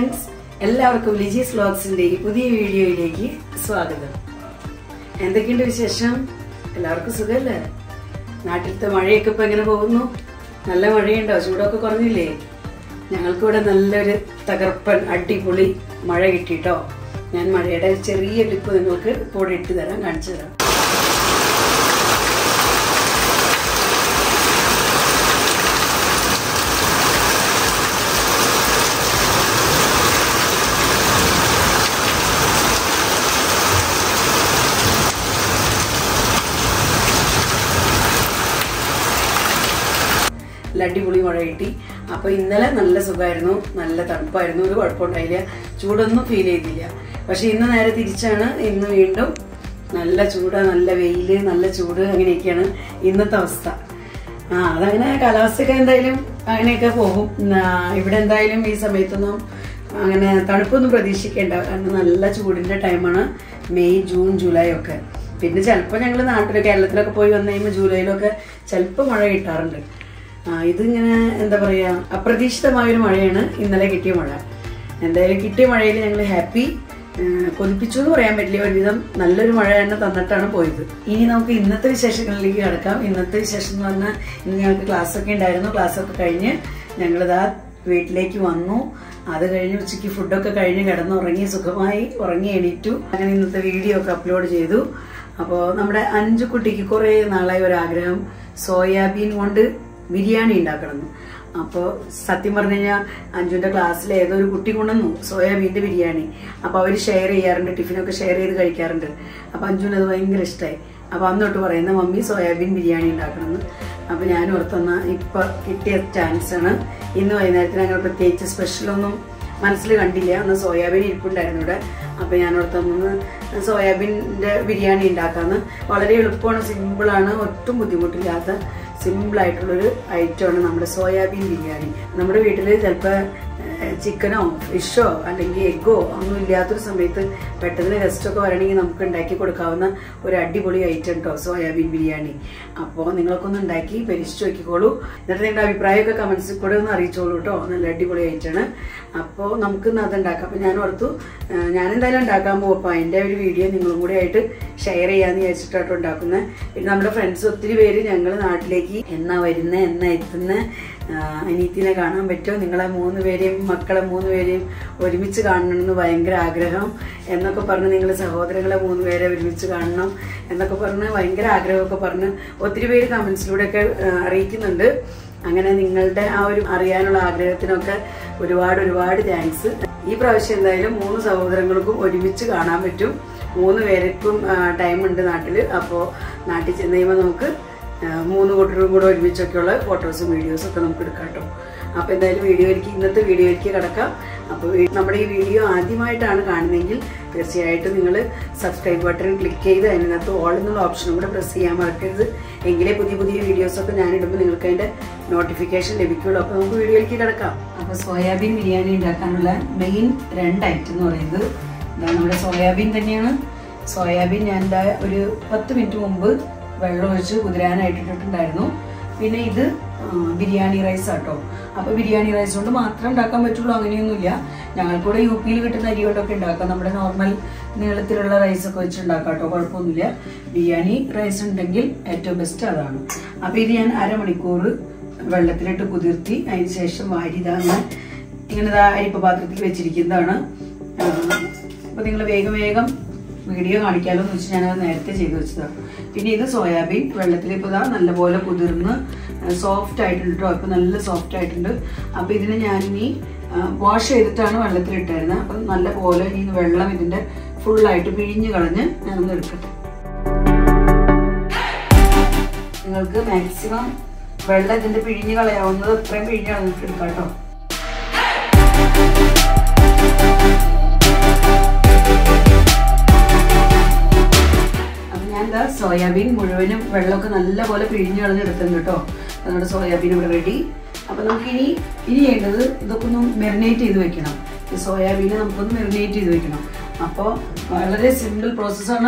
friends എല്ലാവർക്കും ലിജീസ് വ്ലോഗ്സിന്റെ ഈ പുതിയ വീഡിയോയിലേക്ക് സ്വാഗതം എന്തൊക്കെയുണ്ട് വിശേഷം എല്ലാവർക്കും സുഖമല്ലേ നാട്ടിലത്തെ മഴയൊക്കെ ഇപ്പൊ എങ്ങനെ പോകുന്നു നല്ല മഴയുണ്ടോ ചൂടൊക്കെ കുറഞ്ഞില്ലേ ഞങ്ങൾക്കിവിടെ നല്ലൊരു തകർപ്പൻ അടിപൊളി മഴ കിട്ടിട്ടോ ഞാൻ മഴയുടെ ചെറിയ ക്ലിപ്പ് നിങ്ങൾക്ക് ഇപ്പോൾ ഇട്ട് തരാം കാണിച്ചു തരാം നല്ല അടിപൊളി മഴ കിട്ടി അപ്പൊ ഇന്നലെ നല്ല സുഖമായിരുന്നു നല്ല തണുപ്പായിരുന്നു ഒരു കുഴപ്പമുണ്ടായില്ല ചൂടൊന്നും ഫീൽ ചെയ്തില്ല പക്ഷെ ഇന്ന് നേരെ തിരിച്ചാണ് ഇന്ന് വീണ്ടും നല്ല ചൂട് നല്ല വെയില് നല്ല ചൂട് അങ്ങനെയൊക്കെയാണ് ഇന്നത്തെ അവസ്ഥ ആ അതങ്ങനെ കാലാവസ്ഥയൊക്കെ എന്തായാലും അങ്ങനെയൊക്കെ പോകും ആ, ഇവിടെ എന്തായാലും ഈ സമയത്തൊന്നും അങ്ങനെ തണുപ്പൊന്നും പ്രതീക്ഷിക്കേണ്ട കാരണം നല്ല ചൂടിന്റെ ടൈമാണ് മെയ് ജൂൺ ജൂലൈ ഒക്കെ പിന്നെ ചിലപ്പോൾ ഞങ്ങൾ നാട്ടിൽ കേരളത്തിലൊക്കെ പോയി വന്നു കഴിയുമ്പോൾ ജൂലൈയിലൊക്കെ ചിലപ്പോൾ മഴ കിട്ടാറുണ്ട് ആ, ഇതിങ്ങനെ എന്താ പറയാ അപ്രതീക്ഷിതമായൊരു മഴയാണ് ഇന്നലെ കിട്ടിയ മഴ എന്തായാലും കിട്ടിയ മഴയിൽ ഞങ്ങൾ ഹാപ്പി കൊതിപ്പിച്ചു എന്ന് പറയാൻ പറ്റില്ല ഒരുവിധം നല്ലൊരു മഴ തന്നെ തന്നിട്ടാണ് പോയത് ഇനി നമുക്ക് ഇന്നത്തെ വിശേഷങ്ങളിലേക്ക് കിടക്കാം ഇന്നത്തെ വിശേഷം എന്ന് പറഞ്ഞാൽ ഇന്ന് ഞങ്ങൾക്ക് ക്ലാസ് ഒക്കെ ഉണ്ടായിരുന്നു ക്ലാസ് ഒക്കെ കഴിഞ്ഞ് ഞങ്ങളിതാ വീട്ടിലേക്ക് വന്നു അത് കഴിഞ്ഞ് ഉച്ചയ്ക്ക് ഫുഡൊക്കെ കഴിഞ്ഞ് കിടന്നുറങ്ങി സുഖമായി ഉറങ്ങി എണീറ്റു അങ്ങനെ ഇന്നത്തെ വീഡിയോ ഒക്കെ അപ്ലോഡ് ചെയ്തു അപ്പോൾ നമ്മുടെ അഞ്ചു കുട്ടിക്ക് കുറേ നാളായി ഒരു ആഗ്രഹം സോയാബീൻ കൊണ്ട് ബിരിയാണി ഉണ്ടാക്കണം അപ്പോൾ സത്യം പറഞ്ഞു കഴിഞ്ഞാൽ അഞ്ജുവിന്റെ ക്ലാസ്സിൽ ഏതോ ഒരു കുട്ടി കൊണ്ടുവന്നു സോയാബീന്റെ ബിരിയാണി അപ്പോൾ അവർ ഷെയർ ചെയ്യാറുണ്ട് ടിഫിനൊക്കെ ഷെയർ ചെയ്ത് കഴിക്കാറുണ്ട് അപ്പോൾ അഞ്ജുവിന് അത് ഭയങ്കര ഇഷ്ടമായി അപ്പോൾ അന്ന് തൊട്ട് പറയുന്ന മമ്മി സോയാബീൻ ബിരിയാണി ഉണ്ടാക്കണമെന്ന് അപ്പോൾ ഞാൻ ഓർത്തെന്ന ഇപ്പൊ കിട്ടിയ ചാൻസ് ആണ് ഇന്ന് വൈകുന്നേരത്തിന് അങ്ങനെ പ്രത്യേകിച്ച് സ്പെഷ്യലൊന്നും മനസ്സിൽ കണ്ടില്ല അന്ന് സോയാബീൻ ഇരിപ്പുണ്ടായിരുന്നു ഇവിടെ അപ്പോൾ ഞാൻ ഓർത്തൊന്ന് സോയാബീൻ്റെ ബിരിയാണി ഉണ്ടാക്കാമെന്ന് വളരെ എളുപ്പമാണ് സിമ്പിളാണ് ഒട്ടും ബുദ്ധിമുട്ടില്ലാത്ത സിമ്പിൾ ആയിട്ടുള്ളൊരു ഐറ്റമാണ് നമ്മുടെ സോയാബീൻ ബിരിയാണി നമ്മുടെ വീട്ടിൽ ചിലപ്പോൾ ചിക്കനോ ഫിഷോ അല്ലെങ്കിൽ എഗ്ഗോ ഒന്നും ഇല്ലാത്തൊരു സമയത്ത് പെട്ടെന്ന് ഗസ്റ്റൊക്കെ വരണമെങ്കിൽ നമുക്ക് ഉണ്ടാക്കി കൊടുക്കാവുന്ന ഒരു അടിപൊളി ഐറ്റം കേട്ടോ സോയാബീൻ ബിരിയാണി അപ്പോൾ നിങ്ങളൊക്കെ ഒന്ന് ഉണ്ടാക്കി പരീക്ഷിച്ച് നോക്കിക്കോളൂ എന്നിട്ട് നിങ്ങളുടെ അഭിപ്രായമൊക്കെ കമൻസിൽ കൂടെ ഒന്ന് അറിയിച്ചോളൂ കേട്ടോ നല്ല അടിപൊളി ഐറ്റമാണ് അപ്പോൾ നമുക്ക് ഇന്ന് അത് ഉണ്ടാക്കാം അപ്പോൾ ഞാൻ ഓർത്തു ആ, ഞാൻ എന്തായാലും ഉണ്ടാക്കാൻ പോകും അപ്പോൾ അതിൻ്റെ ഒരു വീഡിയോ നിങ്ങളും കൂടി ആയിട്ട് ഷെയർ ചെയ്യാന്ന് വിചാരിച്ചിട്ടാട്ടോ ഉണ്ടാക്കുന്നത് പിന്നെ നമ്മുടെ ഫ്രണ്ട്സ് ഒത്തിരി പേര് ഞങ്ങൾ നാട്ടിലേക്ക് എന്നാ വരുന്നത് എന്നാ എത്തുന്നത് അനീത്തിനെ കാണാൻ പറ്റുമോ നിങ്ങളെ മൂന്ന് പേരെയും മക്കളെ മൂന്ന് പേരെയും ഒരുമിച്ച് കാണണമെന്ന് ഭയങ്കര ആഗ്രഹം എന്നൊക്കെ പറഞ്ഞ് നിങ്ങൾ സഹോദരങ്ങളെ മൂന്ന് പേരെ ഒരുമിച്ച് കാണണം എന്നൊക്കെ പറഞ്ഞ് ഭയങ്കര ആഗ്രഹമൊക്കെ പറഞ്ഞ് ഒത്തിരി പേര് കമൻസിലൂടെയൊക്കെ അറിയിക്കുന്നുണ്ട് അങ്ങനെ നിങ്ങളുടെ ആ ഒരു അറിയാനുള്ള ആഗ്രഹത്തിനൊക്കെ ഒരുപാട് ഒരുപാട് താങ്ക്സ് ഈ പ്രാവശ്യം എന്തായാലും മൂന്ന് സഹോദരങ്ങൾക്കും ഒരുമിച്ച് കാണാൻ പറ്റും മൂന്ന് പേർക്കും ടൈം ഉണ്ട് നാട്ടിൽ അപ്പോൾ നാട്ടിൽ ചെന്ന് കഴിയുമ്പോൾ നമുക്ക് ആ, മൂന്ന് കൂട്ടരും കൂടെ ഒരുമിച്ചൊക്കെയുള്ള ഫോട്ടോസും വീഡിയോസും ഒക്കെ നമുക്ക് എടുക്കാം കേട്ടോ അപ്പോൾ എന്തായാലും വീഡിയോയിലേക്ക് ഇന്നത്തെ വീഡിയോയിലേക്ക് കിടക്കാം അപ്പോൾ വീ- നമ്മുടെ ഈ വീഡിയോ ആദ്യമായിട്ടാണ് കാണുന്നതെങ്കിൽ തീർച്ചയായിട്ടും നിങ്ങൾ സബ്സ്ക്രൈബ് ബട്ടൺ ക്ലിക്ക് ചെയ്ത് അതിനകത്ത് ഓൾ എന്നുള്ള ഓപ്ഷനും കൂടെ പ്രസ് ചെയ്യാൻ മറക്കരുത് എങ്കിലേ പുതിയ പുതിയ വീഡിയോസൊക്കെ ഞാൻ ഇടുമ്പോൾ നിങ്ങൾക്ക് അതിൻ്റെ നോട്ടിഫിക്കേഷൻ ലഭിക്കുള്ളൂ അപ്പോൾ നമുക്ക് വീഡിയോയിലേക്ക് കിടക്കാം അപ്പോൾ സോയാബീൻ ബിരിയാണി ഉണ്ടാക്കാനുള്ള മെയിൻ രണ്ട് ഐറ്റം എന്ന് പറയുന്നത് ഇതാ നമ്മുടെ സോയാബീൻ തന്നെയാണ് സോയാബീൻ ഞാൻ എന്താ ഒരു പത്ത് മിനിറ്റ് മുമ്പ് വെള്ളം ഒഴിച്ച് കുതിരാനായിട്ട് ഇട്ടിട്ടുണ്ടായിരുന്നു പിന്നെ ഇത് ആ, ബിരിയാണി റൈസ് ആട്ടോ അപ്പൊ ബിരിയാണി റൈസ് കൊണ്ട് മാത്രം ഉണ്ടാക്കാൻ പറ്റുള്ളൂ അങ്ങനെയൊന്നുമില്ല ഞങ്ങൾക്കൂടെ യു പിയിൽ കിട്ടുന്ന അരി കൊണ്ടൊക്കെ ഉണ്ടാക്കാം നമ്മുടെ നോർമൽ നീളത്തിലുള്ള റൈസ് ഒക്കെ വെച്ച് ഉണ്ടാക്കാം കേട്ടോ കുഴപ്പമൊന്നുമില്ല ബിരിയാണി റൈസ് ഉണ്ടെങ്കിൽ ഏറ്റവും ബെസ്റ്റ് അതാണ് അപ്പൊ ഇത് ഞാൻ അരമണിക്കൂർ വെള്ളത്തിലിട്ട് കുതിർത്തി അതിന് ശേഷം വാരിതാണ് ഇങ്ങനെ ദാ അരിപ്പ പാത്രത്തിൽ വെച്ചിരിക്കുന്നതാണ് ആ, അപ്പൊ നിങ്ങൾ വേഗം വേഗം വീഡിയോ കാണിക്കാലോ എന്ന് വെച്ച് ഞാനത് നേരത്തെ ചെയ്തു വെച്ചതാണ് പിന്നെ ഇത് സോയാബീൻ വെള്ളത്തിൽ ഇപ്പോൾ ഇതാ നല്ലപോലെ കുതിർന്ന് സോഫ്റ്റ് ആയിട്ടുണ്ട് കേട്ടോ ഇപ്പം നല്ല സോഫ്റ്റ് ആയിട്ടുണ്ട് അപ്പോൾ ഇതിന് ഞാനിനി വാഷ് ചെയ്തിട്ടാണ് വെള്ളത്തിലിട്ടായിരുന്നത് അപ്പം നല്ല പോലെ ഈ വെള്ളം ഇതിൻ്റെ ഫുള്ളായിട്ട് പിഴിഞ്ഞ് കളഞ്ഞ് ഞാനൊന്ന് എടുക്കട്ടെ നിങ്ങൾക്ക് മാക്സിമം വെള്ളം ഇതിൻ്റെ പിഴിഞ്ഞ് കളയാവുന്നത് അത്രയും പിഴിഞ്ഞ് കളഞ്ഞിട്ട് എടുക്കാം കേട്ടോ അപ്പം ഞാൻ എന്താ സോയാബീൻ മുഴുവനും വെള്ളമൊക്കെ നല്ലപോലെ പിഴിഞ്ഞ് കളഞ്ഞെടുക്കുന്നുണ്ട് കേട്ടോ നമ്മുടെ സോയാബീൻ ഇവിടെ റെഡി അപ്പം നമുക്കിനി ഇനി ചെയ്യേണ്ടത് ഇതൊക്കെ ഒന്ന് മെറിനേറ്റ് ചെയ്ത് വെക്കണം ഈ സോയാബീനെ നമുക്കൊന്ന് മെറിനേറ്റ് ചെയ്ത് വെക്കണം അപ്പോൾ വളരെ സിമ്പിൾ പ്രോസസ്സാണ്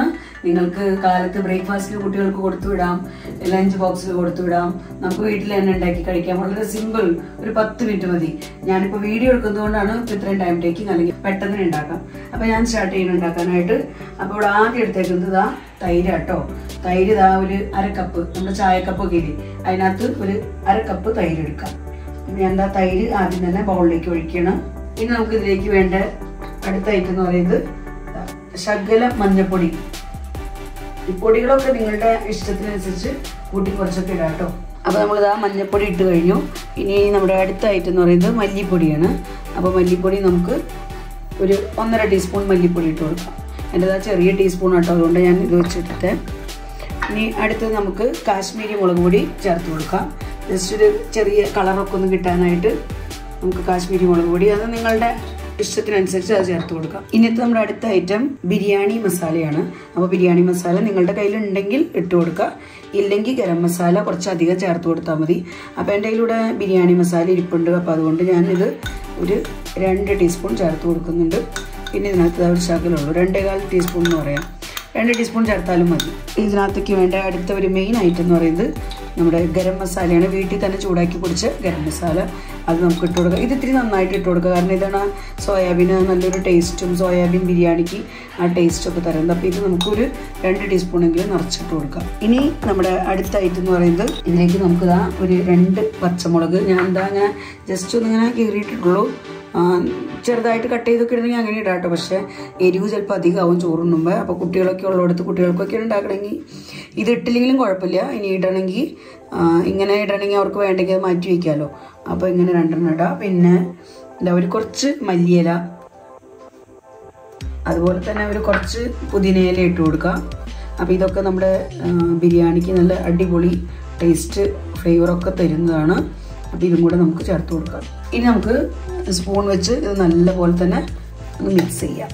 നിങ്ങൾക്ക് കാലത്ത് ബ്രേക്ക്ഫാസ്റ്റിന് കുട്ടികൾക്ക് കൊടുത്തു വിടാം ലഞ്ച് ബോക്സിൽ കൊടുത്തു വിടാം നമുക്ക് വീട്ടിൽ തന്നെ ഉണ്ടാക്കി കഴിക്കാം വളരെ സിമ്പിൾ ഒരു പത്ത് മിനിറ്റ് മതി ഞാനിപ്പോൾ വീഡിയോ എടുക്കുന്നതുകൊണ്ടാണ് ഇപ്പൊ ഇത്രയും ടൈം ടേക്കിംഗ് അല്ലെങ്കിൽ പെട്ടെന്ന് ഉണ്ടാക്കാം അപ്പോൾ ഞാൻ സ്റ്റാർട്ട് ചെയ്യുന്നത് ഉണ്ടാക്കാനായിട്ട് അപ്പോൾ ഇവിടെ ആദ്യം എടുത്തേക്കുന്നത് ഇതാ തൈര് കേട്ടോ തൈര് ഇതാ ഒരു അര കപ്പ് നമ്മുടെ ചായക്കപ്പൊക്കെ ഇല്ലേ അതിനകത്ത് ഒരു അര കപ്പ് തൈര് എടുക്കാം ഞാൻ എന്താ തൈര് ആദ്യം തന്നെ ബൗളിലേക്ക് ഒഴിക്കണം ഇനി നമുക്ക് ഇതിലേക്ക് വേണ്ട അടുത്ത ഐറ്റം എന്ന് പറയുന്നത് ശകല മഞ്ഞപ്പൊടി ഈ പൊടികളൊക്കെ നിങ്ങളുടെ ഇഷ്ടത്തിനനുസരിച്ച് കൂട്ടി കുറച്ചൊക്കെ ഇടാം കേട്ടോ അപ്പോൾ നമ്മളിതാ മഞ്ഞപ്പൊടി ഇട്ട് കഴിഞ്ഞു ഇനി നമ്മുടെ അടുത്ത ഐറ്റം എന്ന് പറയുന്നത് മല്ലിപ്പൊടിയാണ് അപ്പോൾ മല്ലിപ്പൊടി നമുക്ക് ഒരു ഒന്നര ടീസ്പൂൺ മല്ലിപ്പൊടി ഇട്ട് കൊടുക്കാം എൻ്റെതാ ചെറിയ ടീസ്പൂൺ കേട്ടോ അതുകൊണ്ട് ഞാൻ ഇത് വെച്ചിട്ട് ഇനി അടുത്തത് നമുക്ക് കാശ്മീരി മുളക് പൊടി ചേർത്ത് കൊടുക്കാം ജസ്റ്റ് ഒരു ചെറിയ കളറൊക്കെ ഒന്ന് കിട്ടാനായിട്ട് നമുക്ക് കാശ്മീരി മുളക് പൊടി അത് നിങ്ങളുടെ ഇഷ്ടത്തിനനുസരിച്ച് അത് ചേർത്ത് കൊടുക്കാം ഇന്നത്തെ നമ്മുടെ അടുത്ത ഐറ്റം ബിരിയാണി മസാലയാണ് അപ്പോൾ ബിരിയാണി മസാല നിങ്ങളുടെ കയ്യിൽ ഉണ്ടെങ്കിൽ ഇട്ട് കൊടുക്കുക ഇല്ലെങ്കിൽ ഗരം മസാല കുറച്ച് അധികം ചേർത്ത് കൊടുത്താൽ മതി അപ്പോൾ എൻ്റെ കയ്യിലൂടെ ബിരിയാണി മസാല ഇരിപ്പുണ്ട് അപ്പോൾ അതുകൊണ്ട് ഞാനിത് ഒരു രണ്ട് ടീസ്പൂൺ ചേർത്ത് കൊടുക്കുന്നുണ്ട് പിന്നെ ഇതിനകത്ത് ഒരു ശകലമുള്ളൂ രണ്ടേകാൽ ടീസ്പൂൺ എന്ന് പറയാം രണ്ട് ടീസ്പൂൺ ചേർത്താലും മതി ഇതിനകത്തേക്ക് വേണ്ട അടുത്ത ഒരു മെയിൻ ഐറ്റം എന്ന് പറയുന്നത് നമ്മുടെ ഗരം മസാലയാണ് വീട്ടിൽ തന്നെ ചൂടാക്കി പൊടിച്ച ഗരം മസാല അത് നമുക്ക് ഇട്ട് കൊടുക്കാം ഇത് ഇത്തിരി നന്നായിട്ട് ഇട്ട് കൊടുക്കുക കാരണം ഇതാണ് സോയാബീന് നല്ലൊരു ടേസ്റ്റും സോയാബീൻ ബിരിയാണിക്ക് ആ ടേസ്റ്റൊക്കെ തരുന്നത് അപ്പോൾ ഇത് നമുക്കൊരു രണ്ട് ടീസ്പൂണെങ്കിലും നിറച്ചിട്ട് കൊടുക്കാം ഇനി നമ്മുടെ അടുത്ത ഐറ്റം എന്ന് പറയുന്നത് ഇതിലേക്ക് നമുക്ക് ഇതാ ഒരു രണ്ട് പച്ചമുളക് ഞാൻ എന്താ ഞാൻ ജസ്റ്റ് ഒന്ന് ഇങ്ങനെ കീറിയിട്ടിട്ടുള്ളൂ ആ, ചെറുതായിട്ട് കട്ട് ചെയ്തൊക്കെ ഇടണമെങ്കിൽ അങ്ങനെ ഇടാം കേട്ടോ പക്ഷേ എരിവ് ചിലപ്പോൾ അധികമാവും ചോറുണ്ണുമ്പോൾ അപ്പോൾ കുട്ടികളൊക്കെ ഉള്ളിടത്ത് കുട്ടികൾക്കൊക്കെ ഉണ്ടാക്കണമെങ്കിൽ ഇത് ഇട്ടില്ലെങ്കിലും കുഴപ്പമില്ല ഇനി ഇടണമെങ്കിൽ ആ, ഇങ്ങനെ ഇടണമെങ്കിൽ അവർക്ക് വേണ്ടെങ്കിൽ അത് മാറ്റി വയ്ക്കാമല്ലോ അപ്പോൾ ഇങ്ങനെ രണ്ടെണ്ണം ഇടാം പിന്നെ എന്താ ഒരു കുറച്ച് മല്ലിയില അതുപോലെ തന്നെ ഒരു കുറച്ച് പുതിനയില ഇട്ട് കൊടുക്കാം അപ്പോൾ ഇതൊക്കെ നമ്മുടെ ആ, ബിരിയാണിക്ക് നല്ല അടിപൊളി ടേസ്റ്റ് ഫ്ലേവറൊക്കെ തരുന്നതാണ് അപ്പോൾ ഇതും കൂടെ നമുക്ക് ചേർത്ത് കൊടുക്കാം ഇനി നമുക്ക് സ്പൂൺ വെച്ച് ഇത് നല്ലപോലെ തന്നെ ഒന്ന് മിക്സ് ചെയ്യാം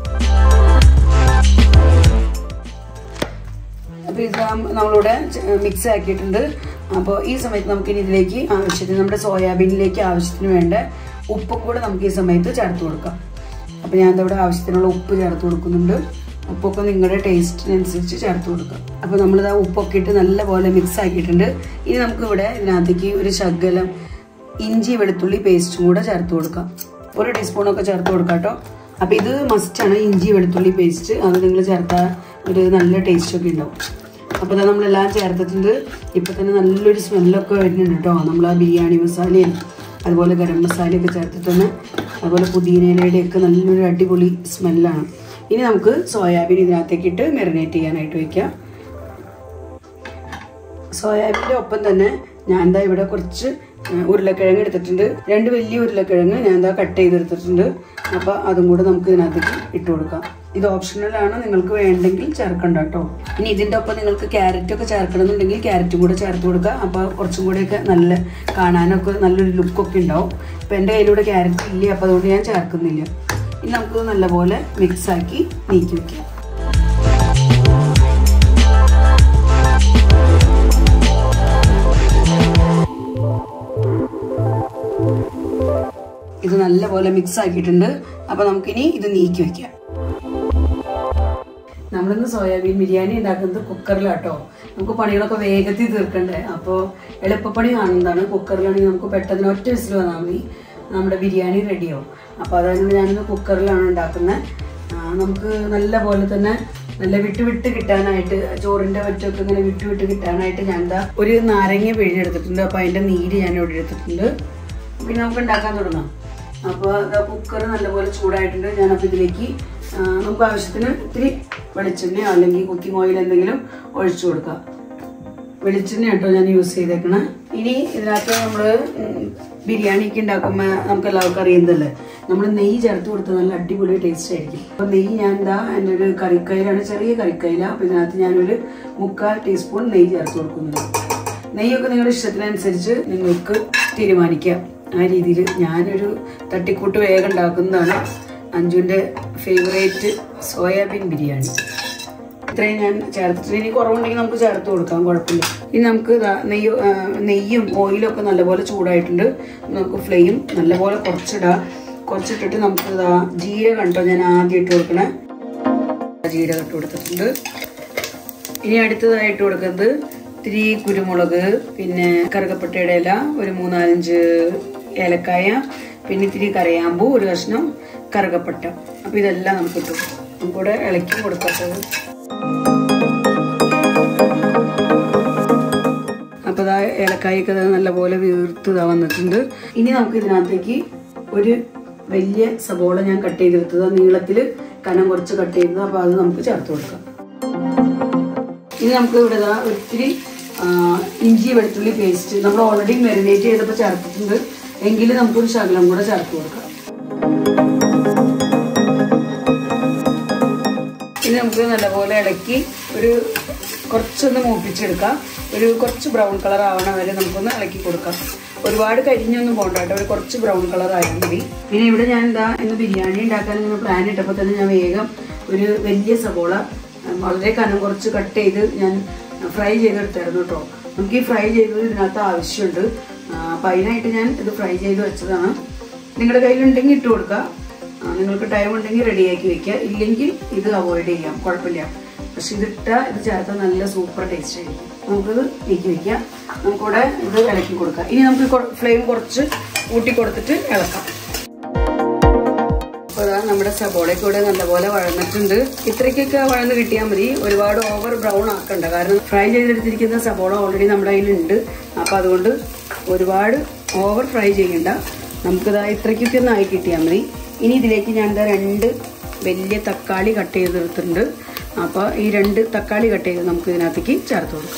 അപ്പോൾ ഇത് നമ്മളിവിടെ മിക്സ് ആക്കിയിട്ടുണ്ട് അപ്പോൾ ഈ സമയത്ത് നമുക്ക് ഇനി ഇതിലേക്ക് ആവശ്യത്തിന് നമ്മുടെ സോയാബീനിലേക്ക് ആവശ്യത്തിന് വേണ്ട ഉപ്പും കൂടെ നമുക്ക് ഈ സമയത്ത് ചേർത്ത് കൊടുക്കാം അപ്പോൾ ഞാൻ ഇവിടെ ആവശ്യത്തിനുള്ള ഉപ്പ് ചേർത്ത് കൊടുക്കുന്നുണ്ട് ഉപ്പൊക്കെ നിങ്ങളുടെ ടേസ്റ്റിനനുസരിച്ച് ചേർത്ത് കൊടുക്കാം അപ്പോൾ നമ്മളിത് ആ ഉപ്പൊക്കെ ഇട്ട് നല്ലപോലെ മിക്സ് ആക്കിയിട്ടുണ്ട് ഇനി നമുക്ക് ഇവിടെ ഇതിനകത്തേക്ക് ഒരു ശകലം ഇഞ്ചി വെളുത്തുള്ളി പേസ്റ്റും കൂടെ ചേർത്ത് കൊടുക്കാം ഒരു ടീസ്പൂണൊക്കെ ചേർത്ത് കൊടുക്കാം കേട്ടോ അപ്പോൾ ഇത് മസ്റ്റാണ് ഇഞ്ചി വെളുത്തുള്ളി പേസ്റ്റ് അത് നിങ്ങൾ ചേർത്താൽ ഒരു നല്ല ടേസ്റ്റ് ഒക്കെ ഉണ്ടാവും അപ്പോൾ ഇതാ നമ്മളെല്ലാം ചേർത്തിട്ടുണ്ട് ഇപ്പോൾ തന്നെ നല്ലൊരു സ്മെല്ലൊക്കെ വരുന്നുണ്ട് കേട്ടോ നമ്മൾ ആ ബിരിയാണി മസാലയും അതുപോലെ ഗരം മസാലയൊക്കെ ചേർത്തിട്ടുണ്ട് അതുപോലെ പുതിനയിലയുടെയൊക്കെ നല്ലൊരു അടിപൊളി സ്മെല്ലാണ് ഇനി നമുക്ക് സോയാബീൻ ഇതിനകത്തേക്ക് ഇട്ട് മെറിനേറ്റ് ചെയ്യാനായിട്ട് വയ്ക്കാം സോയാബീൻ്റെ ഒപ്പം തന്നെ ഞാൻ എന്താ ഇവിടെ കുറച്ച് ഏഹ്, ഉരുളക്കിഴങ്ങ് എടുത്തിട്ടുണ്ട് രണ്ട് വലിയ ഉരുളക്കിഴങ്ങ് ഞാൻ എന്താ കട്ട് ചെയ്തെടുത്തിട്ടുണ്ട് അപ്പോൾ അതും കൂടെ നമുക്ക് ഇതിനകത്തേക്ക് ഇട്ട് കൊടുക്കാം ഇത് ഓപ്ഷണലാണ് നിങ്ങൾക്ക് വേണ്ടെങ്കിൽ ചേർക്കണ്ട കേട്ടോ ഇനി ഇതിൻ്റെ ഒപ്പം നിങ്ങൾക്ക് ക്യാരറ്റ് ഒക്കെ ചേർക്കണമെന്നുണ്ടെങ്കിൽ ക്യാരറ്റും കൂടെ ചേർത്ത് കൊടുക്കുക അപ്പോൾ കുറച്ചും കൂടെയൊക്കെ നല്ല കാണാനൊക്കെ നല്ലൊരു ലുക്കൊക്കെ ഉണ്ടാവും ഇപ്പം എൻ്റെ കയ്യിലൂടെ ക്യാരറ്റ് ഇല്ല അപ്പോൾ അതുകൊണ്ട് ഞാൻ ചേർക്കുന്നില്ല ഇനി നമുക്ക് നല്ലപോലെ മിക്സാക്കി നീക്കി വയ്ക്കാം ഇത് നല്ലപോലെ മിക്സ് ആക്കിയിട്ടുണ്ട് അപ്പോൾ നമുക്കിനി ഇത് നീക്കി വെക്കാം നമ്മളിന്ന് സോയാബീൻ ബിരിയാണി ഉണ്ടാക്കുന്നത് കുക്കറിലാട്ടോ നമുക്ക് പണികളൊക്കെ വേഗത്തിൽ തീർക്കണ്ടേ അപ്പോൾ എളുപ്പപ്പണി കാണുന്നതാണ് കുക്കറിലാണെങ്കിൽ നമുക്ക് പെട്ടെന്ന് ഒറ്റ വിസിൽ വന്നാൽ മതി നമ്മുടെ ബിരിയാണി റെഡിയാവും അപ്പോൾ അതുകൊണ്ട് ഞാനിന്ന് കുക്കറിലാണ് ഉണ്ടാക്കുന്നത് ആ, നമുക്ക് നല്ല പോലെ തന്നെ നല്ല വിട്ട് വിട്ട് കിട്ടാനായിട്ട് ചോറിന്റെ വറ്റൊക്കെ ഇങ്ങനെ വിട്ട് വിട്ട് കിട്ടാനായിട്ട് ഞാൻ എന്താ ഒരു നാരങ്ങ പിഴിഞ്ഞെടുത്തിട്ടുണ്ട് അപ്പോൾ അതിന്റെ നീര് ഞാൻ ഇവിടെ എടുത്തിട്ടുണ്ട് പിന്നെ നമുക്ക് ഉണ്ടാക്കാൻ തുടങ്ങാം അപ്പോൾ കുക്കർ നല്ലപോലെ ചൂടായിട്ടുണ്ട് ഞാനപ്പോൾ ഇതിലേക്ക് ആ, നമുക്ക് ആവശ്യത്തിന് ഇത്തിരി വെളിച്ചെണ്ണയോ അല്ലെങ്കിൽ കുക്കിംഗ് ഓയിൽ എന്തെങ്കിലും ഒഴിച്ചു കൊടുക്കാം വെളിച്ചെണ്ണ കേട്ടോ ഞാൻ യൂസ് ചെയ്തേക്കണേ ഇനി ഇതിനകത്ത് നമ്മൾ ബിരിയാണിക്ക് ഉണ്ടാക്കുമ്പോൾ നമുക്ക് എല്ലാവർക്കും അറിയുന്നതല്ലേ നമ്മൾ നെയ്യ് ചേർത്ത് കൊടുത്താൽ നല്ല അടിപൊളി ടേസ്റ്റ് ആയിരിക്കും അപ്പോൾ നെയ്യ് ഞാൻ എന്താ എൻ്റെ ഒരു കറിക്കയിലാണ് ചെറിയ കറിക്കയില അപ്പോൾ ഇതിനകത്ത് ഞാനൊരു മുക്കാൽ ടീസ്പൂൺ നെയ്യ് ചേർത്ത് കൊടുക്കുന്നുണ്ട് നെയ്യൊക്കെ നിങ്ങളുടെ ഇഷ്ടത്തിനനുസരിച്ച് നിങ്ങൾക്ക് തീരുമാനിക്കാം ആ രീതിയിൽ ഞാനൊരു തട്ടിക്കൂട്ട് വേഗം ഉണ്ടാക്കുന്നതാണ് അഞ്ജുവിൻ്റെ ഫേവറേറ്റ് സോയാബീൻ ബിരിയാണി ഇത്രയും ഞാൻ ചേർത്തിട്ട് ഇനി കുറവുണ്ടെങ്കിൽ നമുക്ക് ചേർത്ത് കൊടുക്കാം കുഴപ്പമില്ല ഇനി നമുക്ക് ദാ നെയ്യ് ആ, നെയ്യും ഓയിലും ഒക്കെ നല്ലപോലെ ചൂടായിട്ടുണ്ട് നമുക്ക് ഫ്ലെയിം നല്ലപോലെ കുറച്ചിടാം കുറച്ചിട്ടിട്ട് നമുക്ക് ഇതാ ജീരകം കേട്ടോ ഞാൻ ആദ്യം ഇട്ട് കൊടുക്കണേ ജീരകം ഇട്ട് കൊടുത്തിട്ടുണ്ട് ഇനി അടുത്തതായിട്ട് കൊടുക്കുന്നത് ഇത്തിരി കുരുമുളക് പിന്നെ കറുകപ്പട്ടയുടെ ഇല ഒരു മൂന്നാലഞ്ച് ഏലക്കായ പിന്നെ ഇത്തിരി കരയാമ്പൂ ഒരു കഷ്ണം കറുകപ്പട്ട അപ്പൊ ഇതെല്ലാം നമുക്ക് ഇട്ടു നമുക്കിവിടെ ഇളക്കി കൊടുക്കട്ടത് അപ്പൊ ഇതാ ഏലക്കായൊക്കെ ദാ നല്ലപോലെ വീർത്ത് ഇതാ വന്നിട്ടുണ്ട് ഇനി നമുക്ക് ഇതിനകത്തേക്ക് ഒരു വലിയ സബോള ഞാൻ കട്ട് ചെയ്തെടുത്തത് നീളത്തില് കനം കുറച്ച് കട്ട് ചെയ്തത് അപ്പൊ അത് നമുക്ക് ചേർത്ത് കൊടുക്കാം ഇനി നമുക്ക് ഇവിടെ ദാ ഒത്തിരി ആ, ഇഞ്ചി വെളുത്തുള്ളി പേസ്റ്റ് നമ്മൾ ഓൾറെഡി മെറിനേറ്റ് ചെയ്തപ്പോൾ ചേർത്തിട്ടുണ്ട് എങ്കിലും നമുക്കൊരു ശകലം കൂടെ ചേർത്ത് കൊടുക്കാം ഇനി നമുക്ക് നല്ലപോലെ ഇളക്കി ഒരു കുറച്ചൊന്ന് മൂപ്പിച്ചെടുക്കാം ഒരു കുറച്ച് ബ്രൗൺ കളർ ആവണ വരെ നമുക്കൊന്ന് ഇളക്കി കൊടുക്കാം ഒരുപാട് കരിഞ്ഞൊന്നും പോകണ്ട കേട്ടോ ഒരു കുറച്ച് ബ്രൗൺ കളർ ആയാൽ മതി പിന്നെ ഇവിടെ ഞാൻ എന്താ ഇന്ന് ബിരിയാണി ഉണ്ടാക്കാൻ ഇങ്ങനെ പ്ലാൻ ഇട്ടപ്പോൾ തന്നെ ഞാൻ വേഗം ഒരു വലിയ സവോള ഉം, വളരെ കനം കുറച്ച് കട്ട് ചെയ്ത് ഞാൻ ഫ്രൈ ചെയ്തെടുത്തായിരുന്നു കേട്ടോ നമുക്ക് ഈ ഫ്രൈ ചെയ്തത് ഇതിനകത്ത് ആവശ്യമുണ്ട് ആ, അപ്പം അതിനായിട്ട് ഞാൻ ഇത് ഫ്രൈ ചെയ്ത് വെച്ചതാണ് നിങ്ങളുടെ കയ്യിലുണ്ടെങ്കിൽ ഇട്ട് കൊടുക്കുക ആ, നിങ്ങൾക്ക് ടൈം ഉണ്ടെങ്കിൽ റെഡിയാക്കി വെക്കുക ഇല്ലെങ്കിൽ ഇത് അവോയ്ഡ് ചെയ്യാം കുഴപ്പമില്ല പക്ഷെ ഇതിട്ട ഇത് ചേർത്താൽ നല്ല സൂപ്പർ ടേസ്റ്റ് ആയിരിക്കും നമുക്കിത് നീക്കി വെക്കാം നമുക്കിവിടെ ഇത് ഇളക്കി കൊടുക്കാം ഇനി നമുക്ക് ഫ്ലെയിം കുറച്ച് കൂട്ടി കൊടുത്തിട്ട് ഇളക്കാം അപ്പോൾ അതാ നമ്മുടെ സബോളയൊക്കെ ഇവിടെ നല്ലപോലെ വഴന്നിട്ടുണ്ട് ഇത്രയ്ക്കൊക്കെ വഴന്ന് കിട്ടിയാൽ മതി ഒരുപാട് ഓവർ ബ്രൗൺ ആക്കണ്ട കാരണം ഫ്രൈ ചെയ്തെടുത്തിരിക്കുന്ന സബോള ഓൾറെഡി നമ്മുടെ കയ്യിലുണ്ട് അപ്പോൾ അതുകൊണ്ട് ഒരുപാട് ഓവർ ഫ്രൈ ചെയ്യണ്ട നമുക്കിതാ ഇത്രയ്ക്കൊക്കെ ഒന്ന് ആയി കിട്ടിയാൽ മതി ഇനി ഇതിലേക്ക് ഞാൻ എന്താ രണ്ട് വലിയ തക്കാളി കട്ട് ചെയ്തെടുത്തിട്ടുണ്ട് അപ്പോൾ ഈ രണ്ട് തക്കാളി കട്ട് ചെയ്ത് നമുക്ക് ഇതിനകത്തേക്ക് ചേർത്ത് കൊടുക്കാം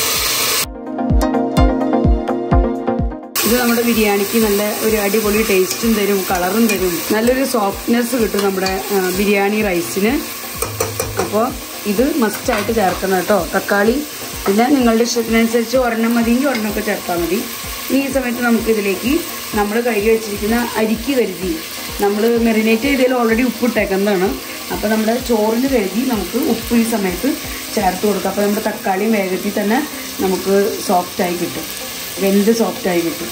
ഇത് നമ്മുടെ ബിരിയാണിക്ക് നല്ല ഒരു അടിപൊളി ടേസ്റ്റും തരും കളറും തരും നല്ലൊരു സോഫ്റ്റ്നെസ് കിട്ടും നമ്മുടെ ആ, ബിരിയാണി റൈസിന് അപ്പോൾ ഇത് മസ്റ്റായിട്ട് ചേർക്കണം കേട്ടോ തക്കാളി പിന്നെ നിങ്ങളുടെ ഇഷ്ടത്തിനനുസരിച്ച് ഒരെണ്ണം മതിയെങ്കിൽ ഒരെണ്ണമൊക്കെ ചേർത്താൽ മതി ഇനി ഈ സമയത്ത് നമുക്ക് ഇതിലേക്ക് നമ്മൾ കഴുകി വെച്ചിരിക്കുന്ന അരിക്ക് കരുതി നമ്മൾ മെറിനേറ്റ് ചെയ്തതിൽ ഓൾറെഡി ഉപ്പിട്ടേക്കുന്നതാണ് അപ്പോൾ നമ്മുടെ ചോറിന് കരുതി നമുക്ക് ഉപ്പ് ഈ സമയത്ത് ചേർത്ത് കൊടുക്കാം അപ്പോൾ നമ്മുടെ തക്കാളിയും വേഗത്തിൽ തന്നെ നമുക്ക് സോഫ്റ്റായി കിട്ടും വെന്ത് സോഫ്റ്റായി കിട്ടും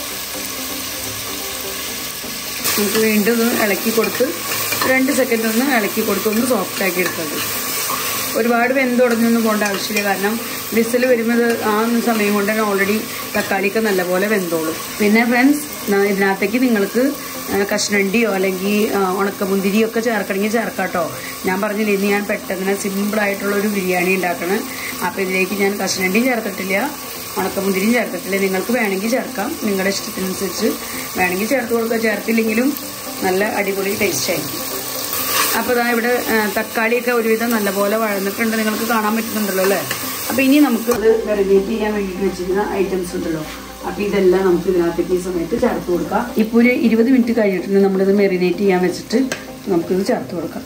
നമുക്ക് വീണ്ടും ഒന്ന് ഇളക്കി കൊടുത്ത് രണ്ട് സെക്കൻഡ് ഒന്ന് ഇളക്കി കൊടുത്ത് ഒന്ന് സോഫ്റ്റ് ആക്കി എടുത്തത് ഒരുപാട് വെന്തുടഞ്ഞൊന്നും പോകേണ്ട ആവശ്യമില്ല കാരണം വിസിൽ വരുമ്പോൾ ആ ഒരു സമയം കൊണ്ട് തന്നെ ഓൾറെഡി തക്കാളിയൊക്കെ നല്ലപോലെ വെന്തോളും പിന്നെ ഫ്രണ്ട്സ് ഇതിനകത്തേക്ക് നിങ്ങൾക്ക് ആ, കഷ്ണണ്ടിയോ അല്ലെങ്കിൽ ആ, ഉണക്കമുന്തിരിയോ ഒക്കെ ചേർക്കണമെങ്കിൽ ചേർക്കാം കേട്ടോ ഞാൻ പറഞ്ഞില്ലേ ഇന്ന് ഞാൻ പെട്ടെന്ന് സിമ്പിളായിട്ടുള്ള ഒരു ബിരിയാണി ഉണ്ടാക്കണം അപ്പോൾ ഇതിലേക്ക് ഞാൻ കഷ്ണണ്ടിയും ചേർത്തിട്ടില്ല ഉണക്കമുന്തിരിയും ചേർത്തിട്ടില്ല നിങ്ങൾക്ക് വേണമെങ്കിൽ ചേർക്കാം നിങ്ങളുടെ ഇഷ്ടത്തിനനുസരിച്ച് വേണമെങ്കിൽ ചേർത്ത് കൊടുക്കുക ചേർത്തില്ലെങ്കിലും നല്ല അടിപൊളി ടേസ്റ്റ് ആയിരിക്കും അപ്പോൾ ഇതാ ഇവിടെ ആ, തക്കാളിയൊക്കെ ഒരുവിധം നല്ലപോലെ വഴന്നിട്ടുണ്ട് നിങ്ങൾക്ക് കാണാൻ പറ്റുന്നുണ്ടല്ലോ അല്ലേ അപ്പോൾ ഇനി നമുക്ക് അത് മെറിനേറ്റ് ചെയ്യാൻ വേണ്ടിയിട്ട് വെച്ചിരുന്ന ഐറ്റംസ് ഉണ്ടല്ലോ അപ്പോൾ ഇതെല്ലാം നമുക്ക് ഇതിനകത്തേക്ക് ഈ സമയത്ത് ചേർത്ത് കൊടുക്കാം ഇപ്പോൾ ഒരു ഇരുപത് മിനിറ്റ് കഴിഞ്ഞിട്ടുണ്ട് നമ്മളിത് മെറിനേറ്റ് ചെയ്യാൻ വെച്ചിട്ട് നമുക്കിത് ചേർത്ത് കൊടുക്കാം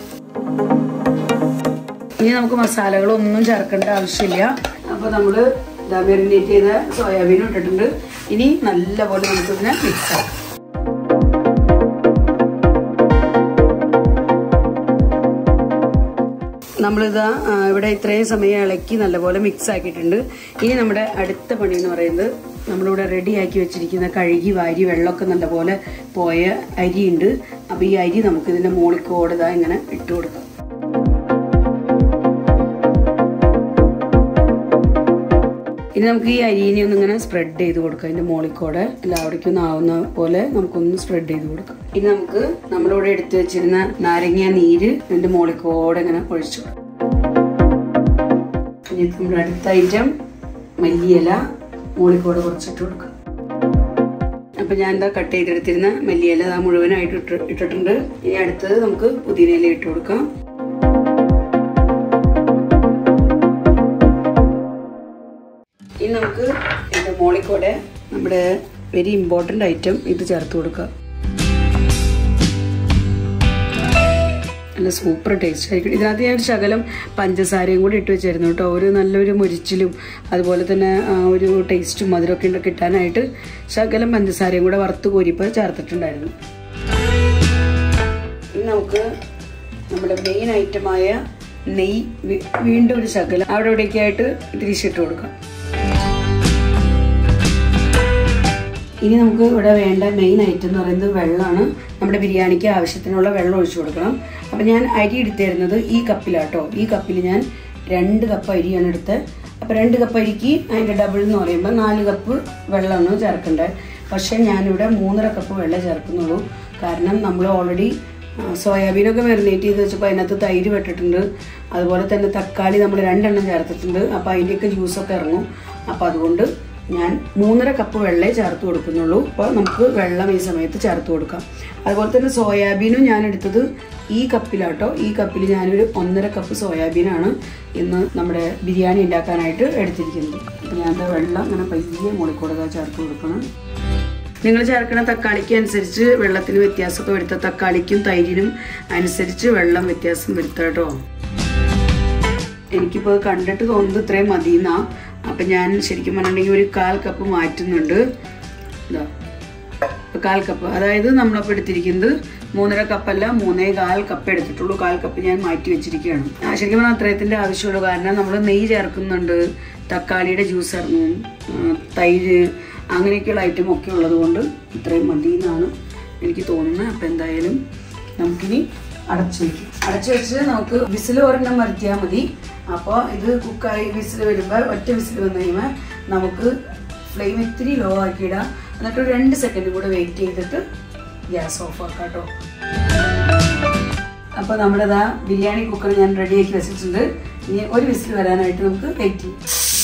ഇനി നമുക്ക് മസാലകളൊന്നും ചേർക്കേണ്ട ആവശ്യമില്ല അപ്പോൾ നമ്മൾ ഇതാ മെറിനേറ്റ് ചെയ്ത സോയാബീനും ഇട്ടിട്ടുണ്ട് ഇനി നല്ലപോലെ നമുക്കിതിനെ മിക്സ് ആക്കാം നമ്മളിതാ ആ, ഇവിടെ ഇത്രയും സമയം ഇളക്കി നല്ലപോലെ മിക്സ് ആക്കിയിട്ടുണ്ട് ഇനി നമ്മുടെ അടുത്ത പണി എന്ന് പറയുന്നത് നമ്മളിവിടെ റെഡിയാക്കി വെച്ചിരിക്കുന്ന കഴുകി വാരി വെള്ളമൊക്കെ നല്ലപോലെ പോയ അരിയുണ്ട് അപ്പോൾ ഈ അരി നമുക്ക് ഇതിൻ്റെ മോളിക്കോട് ഇതാ ഇങ്ങനെ ഇട്ട് കൊടുക്കാം ഇനി നമുക്ക് ഈ അരിനെ ഒന്ന് ഇങ്ങനെ സ്പ്രെഡ് ചെയ്ത് കൊടുക്കാം അതിന്റെ മോളിക്കോടെ എല്ലാവിടേക്കും ഒന്ന് ആവുന്ന പോലെ നമുക്കൊന്ന് സ്പ്രെഡ് ചെയ്ത് കൊടുക്കാം ഇനി നമുക്ക് നമ്മളിവിടെ എടുത്തു വെച്ചിരുന്ന നാരങ്ങ നീര് ഇതിന്റെ മോളിക്കോടെ ഇങ്ങനെ ഒഴിച്ചു കൊടുക്കാം ഇനി നമ്മുടെ അടുത്ത ഐറ്റം മല്ലിയില മോളിക്കോടെ കുറച്ചിട്ട് കൊടുക്കാം അപ്പൊ ഞാൻ എന്താ കട്ട് ചെയ്തെടുത്തിരുന്ന മല്ലിയില ആ മുഴുവനായിട്ട് ഇട്ട് ഇട്ടിട്ടുണ്ട് ഇനി അടുത്തത് നമുക്ക് പുതിനയില ഇട്ട് കൊടുക്കാം ഇനി നമുക്ക് ഇതിന്റെ മോളിക്കൂടെ നമ്മുടെ വെരി ഇമ്പോർട്ടൻ്റ് ഐറ്റം ഇത് ചേർത്ത് കൊടുക്കുക നല്ല സൂപ്പർ ടേസ്റ്റ് ആയിരിക്കും ഇതിനകത്ത് ഞാൻ ഒരു ശകലം പഞ്ചസാരയും കൂടി ഇട്ട് വെച്ചായിരുന്നു കേട്ടോ ഒരു നല്ലൊരു മുരിച്ചിലും അതുപോലെ തന്നെ ആ, ഒരു ടേസ്റ്റും മധുരമൊക്കെ ഉണ്ട് കിട്ടാനായിട്ട് ശകലം പഞ്ചസാരയും കൂടെ വറുത്ത് കോരിപ്പോൾ ചേർത്തിട്ടുണ്ടായിരുന്നു ഇനി നമുക്ക് നമ്മുടെ മെയിൻ ഐറ്റമായ നെയ്യ് വി- വീണ്ടും ഒരു ശകലം അവിടെ ഇവിടേക്ക് ആയിട്ട് തിരിച്ചിട്ട് കൊടുക്കാം ഇനി നമുക്ക് ഇവിടെ വേണ്ട മെയിൻ ഐറ്റം എന്ന് പറയുന്നത് വെള്ളമാണ് നമ്മുടെ ബിരിയാണിക്ക് ആവശ്യത്തിനുള്ള വെള്ളം ഒഴിച്ചു കൊടുക്കണം അപ്പം ഞാൻ അരി എടുത്തിരുന്നത് ഈ കപ്പിലാട്ടോ ഈ കപ്പിൽ ഞാൻ രണ്ട് കപ്പ് അരിയാണ് എടുത്തത് അപ്പോൾ രണ്ട് കപ്പ് അരിക്ക് അതിൻ്റെ ഡബിൾ എന്ന് പറയുമ്പോൾ നാല് കപ്പ് വെള്ളമാണ് ചേർക്കേണ്ടത് പക്ഷേ ഞാനിവിടെ മൂന്നര കപ്പ് വെള്ളം ചേർക്കുന്നുള്ളൂ കാരണം നമ്മൾ ഓൾറെഡി സോയാബീനൊക്കെ മെറിനേറ്റ് ചെയ്ത് വെച്ചപ്പോൾ അതിനകത്ത് തൈര് വെട്ടിട്ടുണ്ട് അതുപോലെ തന്നെ തക്കാളി നമ്മൾ രണ്ടെണ്ണം ചേർത്തിട്ടുണ്ട് അപ്പോൾ അതിൻ്റെയൊക്കെ ജ്യൂസൊക്കെ ഇറങ്ങും അപ്പോൾ അതുകൊണ്ട് ഞാൻ മൂന്നര കപ്പ് വെള്ളമേ ചേർത്ത് കൊടുക്കുന്നുള്ളൂ അപ്പോൾ നമുക്ക് വെള്ളം ഈ സമയത്ത് ചേർത്ത് കൊടുക്കാം അതുപോലെ തന്നെ സോയാബീനും ഞാൻ എടുത്തത് ഈ കപ്പിലാട്ടോ ഈ കപ്പിൽ ഞാനൊരു ഒന്നര കപ്പ് സോയാബീനാണ് ഇന്ന് നമ്മുടെ ബിരിയാണി ഉണ്ടാക്കാനായിട്ട് എടുത്തിരിക്കുന്നത് അപ്പോൾ ഞാൻ ദാ വെള്ളം അങ്ങനെ പയ്യെ മുളിക്കൂടുക ചേർത്ത് കൊടുക്കണം നിങ്ങൾ ചേർക്കുന്ന തക്കാളിക്ക് അനുസരിച്ച് വെള്ളത്തിന് വ്യത്യാസമൊക്കെ വരുത്തുക തക്കാളിക്കും തൈരിനും അനുസരിച്ച് വെള്ളം വ്യത്യാസം വരുത്തുക കേട്ടോ എനിക്കിപ്പോൾ കണ്ടിട്ട് തോന്നുന്നത് ഇത്രയും മതിയെന്നാ അപ്പം ഞാൻ ശരിക്കും പറഞ്ഞിട്ടുണ്ടെങ്കിൽ ഒരു കാൽ കപ്പ് മാറ്റുന്നുണ്ട് ഇതാ ഇപ്പൊ കാൽ കപ്പ് അതായത് നമ്മളപ്പോൾ എടുത്തിരിക്കുന്നത് മൂന്നര കപ്പല്ല മൂന്നേ കാൽ കപ്പ് എടുത്തിട്ടുള്ളൂ കാൽ കപ്പ് ഞാൻ മാറ്റി വെച്ചിരിക്കുകയാണ് ആ, ശരിക്കും പറഞ്ഞാൽ അത്രയത്തിൻ്റെ ആവശ്യമുള്ളൂ കാരണം നമ്മൾ നെയ്യ് ചേർക്കുന്നുണ്ട് തക്കാളിയുടെ ജ്യൂസ് ഇറങ്ങും ആ, തൈര് അങ്ങനെയൊക്കെയുള്ള ഐറ്റം ഒക്കെ ഉള്ളത് കൊണ്ട് ഇത്രയും മതി എന്നാണ് എനിക്ക് തോന്നുന്നത് അപ്പം എന്തായാലും നമുക്കിനി അടച്ചു വയ്ക്കും അടച്ചു വെച്ച് നമുക്ക് വിസിൽ ഒരെണ്ണം വരുത്തിയാൽ മതി അപ്പോൾ ഇത് കുക്കായി വിസിൽ വരുമ്പോൾ ഒറ്റ വിസിൽ വന്നു കഴിയുമ്പോൾ നമുക്ക് ഫ്ലെയിം ഇത്തിരി ലോ ആക്കിയിടാം എന്നിട്ട് ഒരു രണ്ട് സെക്കൻഡ് കൂടെ വെയിറ്റ് ചെയ്തിട്ട് ഗ്യാസ് ഓഫ് ആക്കാം കേട്ടോ അപ്പോൾ നമ്മുടെ ദാ ബിരിയാണി കുക്കർ ഞാൻ റെഡിയാക്കി വെച്ചിട്ടുണ്ട് ഇനി ഒരു വിസിൽ വരാനായിട്ട് നമുക്ക് വെയിറ്റ് ചെയ്യും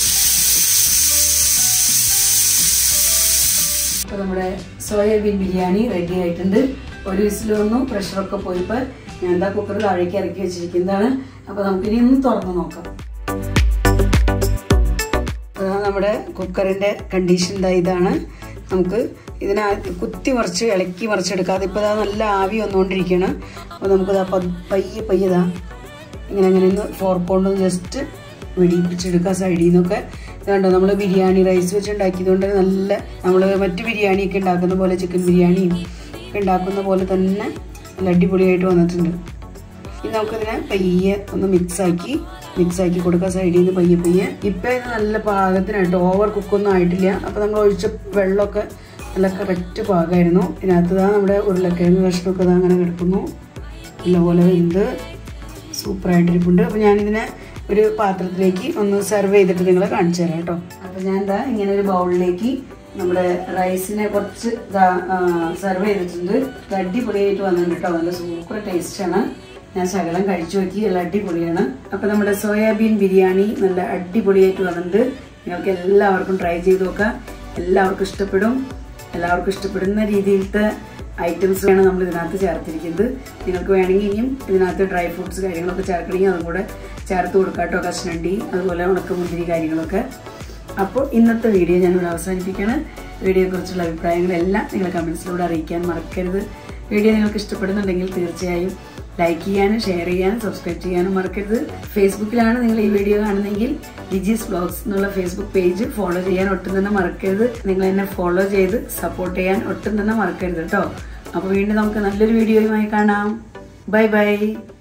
അപ്പോൾ നമ്മുടെ സോയാബീൻ ബിരിയാണി റെഡി ആയിട്ടുണ്ട് ഒരു വിസിൽ വന്നു പ്രഷറൊക്കെ പോയപ്പോൾ ഞാൻ എന്താ കുക്കർ താഴേക്ക് ഇറക്കി വെച്ചിരിക്കുന്നതാണ് അപ്പോൾ നമുക്കിനി ഒന്ന് തുറന്ന് നോക്കാം അതാ നമ്മുടെ കുക്കറിൻ്റെ കണ്ടീഷൻ ഇതാ ഇതാണ് നമുക്ക് ഇതിനകത്ത് കുത്തി മറിച്ച് ഇളക്കി മറിച്ചെടുക്കാതെ ഇപ്പോൾ ഇതാ നല്ല ആവി വന്നുകൊണ്ടിരിക്കുകയാണ് അപ്പോൾ നമുക്കിതാ പ- പയ്യെ പയ്യെ ഇതാ ഇങ്ങനെ അങ്ങനെ ഒന്ന് ഫോർക്ക് കൊണ്ട് ജസ്റ്റ് വെടിപ്പിച്ചെടുക്കുക സൈഡിൽ നിന്നൊക്കെ ഇതുണ്ടോ നമ്മൾ ബിരിയാണി റൈസ് വെച്ച് ഉണ്ടാക്കിയതുകൊണ്ട് നല്ല നമ്മൾ മറ്റ് ബിരിയാണിയൊക്കെ ഉണ്ടാക്കുന്ന പോലെ ചിക്കൻ ബിരിയാണിയും ഒക്കെ ഉണ്ടാക്കുന്ന പോലെ തന്നെ നല്ല അടിപൊളിയായിട്ട് വന്നിട്ടുണ്ട് ഇനി നമുക്കിതിനെ പയ്യെ ഒന്ന് മിക്സാക്കി മിക്സാക്കി കൊടുക്കുക സൈഡിൽ നിന്ന് പയ്യെ പയ്യെ ഇപ്പം ഇത് നല്ല പാകത്തിനായിട്ട് ഓവർ കുക്കൊന്നും ആയിട്ടില്ല അപ്പോൾ നമ്മൾ ഒഴിച്ച വെള്ളമൊക്കെ നല്ല കറക്റ്റ് പാകമായിരുന്നു ഇതിനകത്ത് ഇതാ നമ്മുടെ ഉരുളക്കിഴങ്ങ് കഷ്ണമൊക്കെ ഇതാ അങ്ങനെ കിടക്കുന്നു നല്ലപോലെ വെന്ത് സൂപ്പറായിട്ടിരിപ്പുണ്ട് അപ്പോൾ ഞാനിതിനെ ഒരു പാത്രത്തിലേക്ക് ഒന്ന് സെർവ് ചെയ്തിട്ട് നിങ്ങളെ കാണിച്ചു തരാം കേട്ടോ അപ്പോൾ ഞാൻ എന്താ ഇങ്ങനെ ഒരു ബൗളിലേക്ക് നമ്മുടെ റൈസിനെ കുറച്ച് സെർവ് ചെയ്തിട്ടുണ്ട് ഇത് അടിപൊളിയായിട്ട് വന്നിട്ടുണ്ട് കേട്ടോ നല്ല സൂപ്പർ ടേസ്റ്റാണ് ഞാൻ ശകലം കഴിച്ചു നോക്കി നല്ല അടിപൊളിയാണ് അപ്പോൾ നമ്മുടെ സോയാബീൻ ബിരിയാണി നല്ല അടിപൊളിയായിട്ട് വന്നിട്ടുണ്ട് നിങ്ങൾക്ക് എല്ലാവർക്കും ട്രൈ ചെയ്ത് നോക്കാം എല്ലാവർക്കും ഇഷ്ടപ്പെടും എല്ലാവർക്കും ഇഷ്ടപ്പെടുന്ന രീതിയിലത്തെ ഐറ്റംസ് ആണ് നമ്മൾ ഇതിനകത്ത് ചേർത്തിരിക്കുന്നത് നിങ്ങൾക്ക് വേണമെങ്കിൽ ഇനിയും ഇതിനകത്ത് ഡ്രൈ ഫ്രൂട്ട്സ് കാര്യങ്ങളൊക്കെ ചേർക്കണമെങ്കിൽ അതും കൂടെ ചേർത്ത് കൊടുക്കാം കേട്ടോ കശുനണ്ടി അതുപോലെ ഉണക്കമുന്തിരി കാര്യങ്ങളൊക്കെ അപ്പോൾ ഇന്നത്തെ വീഡിയോ ഞാനിവിടെ അവസാനിപ്പിക്കുകയാണ് വീഡിയോയെക്കുറിച്ചുള്ള അഭിപ്രായങ്ങളെല്ലാം നിങ്ങൾ കമൻസിലൂടെ അറിയിക്കാൻ മറക്കരുത് വീഡിയോ നിങ്ങൾക്ക് ഇഷ്ടപ്പെടുന്നുണ്ടെങ്കിൽ തീർച്ചയായും ലൈക്ക് ചെയ്യാനും ഷെയർ ചെയ്യാനും സബ്സ്ക്രൈബ് ചെയ്യാനും മറക്കരുത് ഫേസ്ബുക്കിലാണ് നിങ്ങൾ ഈ വീഡിയോ കാണുന്നതെങ്കിൽ ലിജീസ് ബ്ലോഗ്സ് എന്നുള്ള ഫേസ്ബുക്ക് പേജ് ഫോളോ ചെയ്യാൻ ഒട്ടും തന്നെ മറക്കരുത് നിങ്ങൾ എന്നെ ഫോളോ ചെയ്ത് സപ്പോർട്ട് ചെയ്യാൻ ഒട്ടും തന്നെ മറക്കരുത് കേട്ടോ അപ്പോൾ വീണ്ടും നമുക്ക് നല്ലൊരു വീഡിയോയുമായി കാണാം ബൈ ബൈ